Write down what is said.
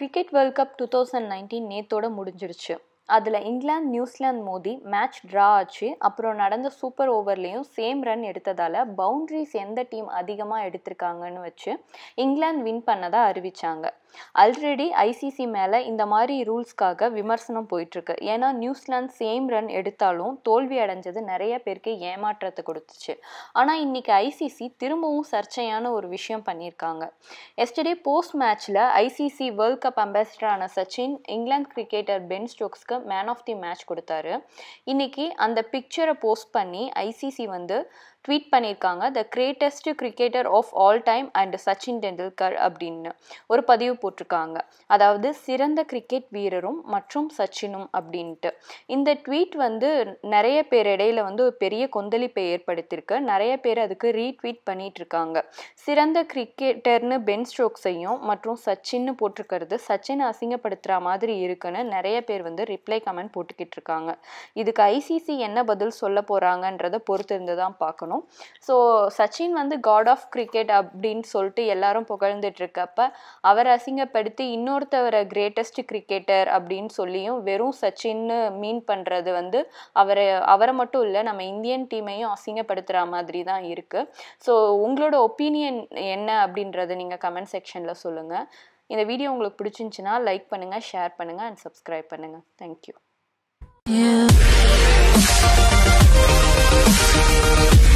Cricket world cup two thousand nineteen நேத்தோட முடிஞ்சிருச்சு அதில் இங்கிலாந்து நியூசிலாந்து மோதி மேட்ச் ட்ரா ஆச்சு அப்புறம் நடந்த சூப்பர் ஓவர்லேயும் சேம் ரன் எடுத்ததால் பவுண்ட்ரிஸ் எந்த டீம் அதிகமாக எடுத்திருக்காங்கன்னு வச்சு இங்கிலாந்து வின் பண்ணதாக அறிவிச்சாங்க ஆல்ரெடி ஐசிசி மேலே இந்த மாதிரி ரூல்ஸ்க்காக விமர்சனம் போயிட்டுருக்கு ஏன்னா நியூசிலாந்து சேம் ரன் எடுத்தாலும் தோல்வி அடைஞ்சது நிறைய பேருக்கு ஏமாற்றத்தை கொடுத்துச்சு ஆனால் இன்னைக்கு ஐசிசி திரும்பவும் சர்ச்சையான ஒரு விஷயம் பண்ணியிருக்காங்க எஸ்டர்டே போஸ்ட் மேட்ச்சில் ஐசிசி வேர்ல்ட் கப் அம்பாசிடரான சச்சின் இங்கிலாந்து கிரிக்கெட்டர் பென் ஸ்டோக்ஸ்க்கு மேன் ஆஃப் தி மேட்ச் கொடுத்தாரு இன்னைக்கு அந்த பிக்சரை போஸ்ட் பண்ணி ஐசிசி வந்து ட்வீட் பண்ணியிருக்காங்க the greatest cricketer of all time and Sachin Tendulkar அப்படின்னு ஒரு பதிவு போட்டிருக்காங்க அதாவது சிறந்த கிரிக்கெட் வீரரும் மற்றும் சச்சினும் அப்படின்ட்டு இந்த ட்வீட் வந்து நிறைய பேர் இடையில வந்து ஒரு பெரிய கொந்தளிப்பை ஏற்படுத்தியிருக்கு நிறைய பேர் அதுக்கு ரீட்வீட் பண்ணிட்டு இருக்காங்க சிறந்த கிரிக்கெட்டர்னு பென் ஸ்ட்ரோக்ஸையும் மற்றும் சச்சின்னு போட்டிருக்கிறது சச்சினை அசிங்கப்படுத்துகிற மாதிரி இருக்குன்னு நிறைய பேர் வந்து ரிப்ளை கமெண்ட் போட்டுக்கிட்டு இருக்காங்க இதுக்கு ஐசிசி என்ன பதில் சொல்ல போகிறாங்கன்றதை பொறுத்து இருந்து தான் பார்க்கணும் ஸோ சச்சின் வந்து காட் ஆஃப் கிரிக்கெட் அப்படின்னு சொல்லிட்டு எல்லாரும் புகழ்ந்துட்டு இருக்கப்ப அவரை அசிங்கப்படுத்தி இன்னொருத்தவரை கிரேட்டஸ்ட் கிரிக்கெட்டர் அப்படின்னு சொல்லியும் வெறும் சச்சின்னு மீன் பண்ணுறது வந்து அவரை அவரை மட்டும் இல்லை நம்ம இந்தியன் டீமையும் அசிங்கப்படுத்துகிற மாதிரி தான் இருக்குது ஸோ உங்களோட ஒப்பீனியன் என்ன அப்படின்றத நீங்கள் கமெண்ட் செக்ஷனில் சொல்லுங்கள் இந்த வீடியோ உங்களுக்கு பிடிச்சிருந்துச்சுன்னா லைக் பண்ணுங்கள் ஷேர் பண்ணுங்கள் அண்ட் சப்ஸ்கிரைப் பண்ணுங்கள் தேங்க்யூ Yeah.